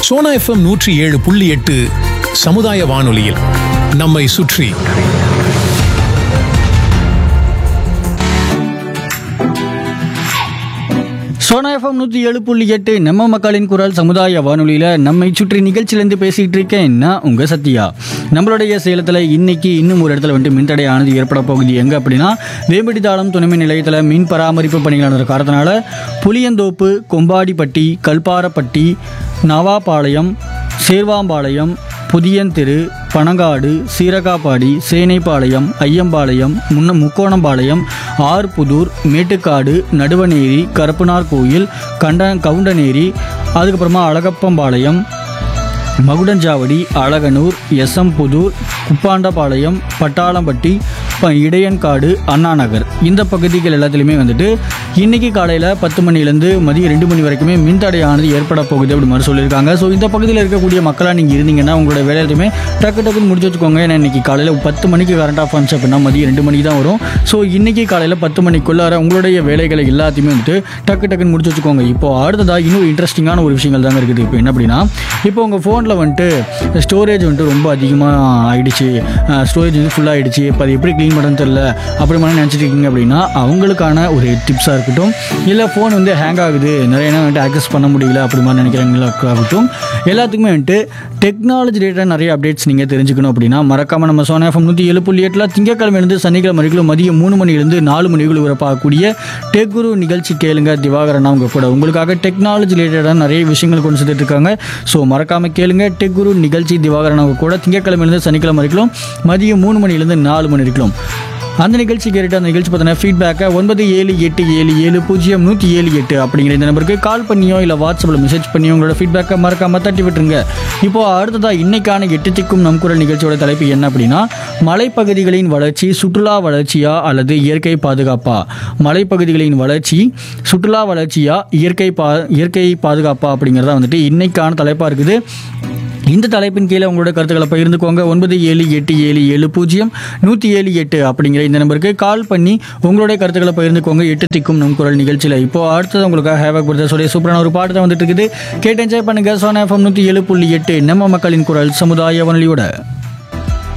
Sona FM நூற்றி ஏழு புள்ளி எட்டு சமுதாய வானொலியில் நம்மை சுற்றி சோனா எஃப்எம் நூற்றி ஏழு புள்ளி எட்டு நம்ம மக்களின் குரல் சமுதாய வானொலியில் நம்மை சுற்றி நிகழ்ச்சியிலேருந்து பேசிகிட்டு இருக்கேன் நான் உங்கள் சத்யா நம்மளுடைய சேலத்தில் இன்னைக்கு இன்னும் ஒரு இடத்துல வந்துட்டு மின்தடை ஆனது ஏற்பட போகுது எங்கே அப்படின்னா வேம்படித்தாளம் துணைமின் நிலையத்தில் மின் பராமரிப்பு பணிகள் நடந்த காரணத்தினால புளியந்தோப்பு கொம்பாடிப்பட்டி கல்பாரப்பட்டி நவாபாளையம் சேர்வாம்பாளையம் புதியந்தெரு பனங்காடு சீரகாப்பாடி சேனைப்பாளையம் ஐயம்பாளையம் முன்ன முக்கோணம்பாளையம் ஆர்புதூர் மேட்டுக்காடு நடுவநேரி கருப்பனார் கோயில் கண்ட கவுண்டநேரி அதுக்கப்புறமா அழகப்பம்பாளையம் மகுடஞ்சாவடி அழகனூர் எஸ்எம்புதூர் குப்பாண்டபாளையம் பட்டாளம்பட்டி ப- இடையன்காடு அண்ணா நகர் இந்த பகுதிகள் எல்லாத்துலேயுமே வந்துட்டு இன்னைக்கு காலையில் பத்து மணிலேருந்து மதியம் ரெண்டு மணி வரைக்குமே மின்தடையானது ஏற்பட போகுது அப்படி மாதிரி சொல்லியிருக்காங்க ஸோ இந்த பகுதியில் இருக்கக்கூடிய மக்களாக நீங்கள் இருந்தீங்கன்னா உங்களோட வேலை எல்லாத்தையுமே டக்கு டக்குன்னு முடிச்சு வச்சுக்கோங்க ஏன்னா இன்னைக்கு காலையில் பத்து மணிக்கு கரண்ட் ஆஃப் ஆச்சு அப்படின்னா மதியம் ரெண்டு மணிக்கு தான் வரும் ஸோ இன்னைக்கு காலையில் பத்து மணிக்குள்ளார உங்களுடைய வேலைகளை எல்லாத்தையுமே வந்துட்டு டக்கு டக்குன்னு முடிச்சு வச்சுக்கோங்க இப்போ அடுத்ததாக இன்னும் இன்ட்ரெஸ்டிங்கான ஒரு விஷயங்கள் தாங்க இருக்குது இப்போ என்ன அப்படின்னா இப்போ உங்கள் ஃபோனில் வந்துட்டு ஸ்டோரேஜ் வந்துட்டு ரொம்ப அதிகமாக ஆயிடுச்சு ஸ்டோரேஜ் வந்து ஃபுல்லாக ஆயிடுச்சு இப்போ அது எப்படி க்ளீன் பண்ணுறதுன்னு தெரில அப்படி மாதிரி நினச்சிட்டு இருக்கீங்க அப்படின்னா அவங்களுக்கான ஒரு டிப்ஸாக இருக்கட்டும் இல்லை ஃபோன் வந்து ஹேங் ஆகுது நிறைய நேரம் வந்துட்டு ஆக்சஸ் பண்ண முடியல அப்படி மாதிரி நினைக்கிறவங்களுக்காகட்டும் எல்லாத்துக்குமே வந்துட்டு டெக்னாலஜி ரிலேட்டடாக நிறைய அப்டேட்ஸ் நீங்கள் தெரிஞ்சுக்கணும் அப்படின்னா மறக்காமல் நம்ம சோனா எஃப்எம் நூற்றி ஏழு புள்ளி எட்டில் திங்கக்கிழமையிலேருந்து சனிக்கிழமை வரைக்கும் மதியம் மூணு மணிலேருந்து நாலு மணிக்குள்ள வரை பார்க்கக்கூடிய டெக் குரு நிகழ்ச்சி கேளுங்க திவாகரன் அவங்க கூட உங்களுக்காக டெக்னாலஜி ரிலேட்டடாக நிறைய விஷயங்கள் கொண்டு சேர்த்துட்டு இருக்காங்க ஸோ மறக்காமல் கேளுங்க டெக் குரு நிகழ்ச்சி திவாகரன் அவங்க கூட திங்கக்கிழமையிலேருந்து சனிக்கிழமை வரைக்கும் மதியம் மூணு மணிலேருந்து நாலு மணி வரைக்கும் அந்த நிகழ்ச்சி கேட்டு அந்த நிகழ்ச்சி பார்த்தீங்கன்னா ஃபீட்பேக்கை ஒன்பது ஏழு எட்டு ஏழு ஏழு பூஜ்ஜியம் நூற்றி ஏழு எட்டு அப்படிங்கிற இந்த நம்பருக்கு கால் பண்ணியோ இல்லை வாட்ஸ்அப்பில் மெசேஜ் பண்ணியோ உங்களோட ஃபீட்பேக்கை மறக்காம தட்டி விட்டுருங்க இப்போ அடுத்ததாக இன்னைக்கான எட்டு திக்கும் நம் குரல் நிகழ்ச்சியோட தலைப்பு என்ன அப்படின்னா மலைப்பகுதிகளின் வளர்ச்சி சுற்றுலா வளர்ச்சியா அல்லது இயற்கை பாதுகாப்பா மலைப்பகுதிகளின் வளர்ச்சி சுற்றுலா வளர்ச்சியா இயற்கை பா இயற்கை பாதுகாப்பா அப்படிங்கிறதா வந்துட்டு இன்னைக்கான தலைப்பாக இருக்குது இந்த தலைப்பின் கீழே உங்களோட கருத்துக்களை பகிர்ந்துக்கோங்க ஒன்பது ஏழு எட்டு ஏழு ஏழு பூஜ்ஜியம் நூற்றி ஏழு எட்டு அப்படிங்கிற இந்த நம்பருக்கு கால் பண்ணி உங்களுடைய கருத்துக்களை பகிர்ந்துக்கோங்க எட்டு திக்கும் நம் குரல் நிகழ்ச்சியில் இப்போ அடுத்தது உங்களுக்காக ஹேவக் பிரதர்ஸோடைய சூப்பரான ஒரு பாட்டு தான் வந்துட்டு இருக்குது கேட்டு என்ஜாய் பண்ணுங்க சோனா எஃப்எம் நூற்றி ஏழு புள்ளி எட்டு நம்ம மக்களின் குரல் சமுதாய வானொலியோட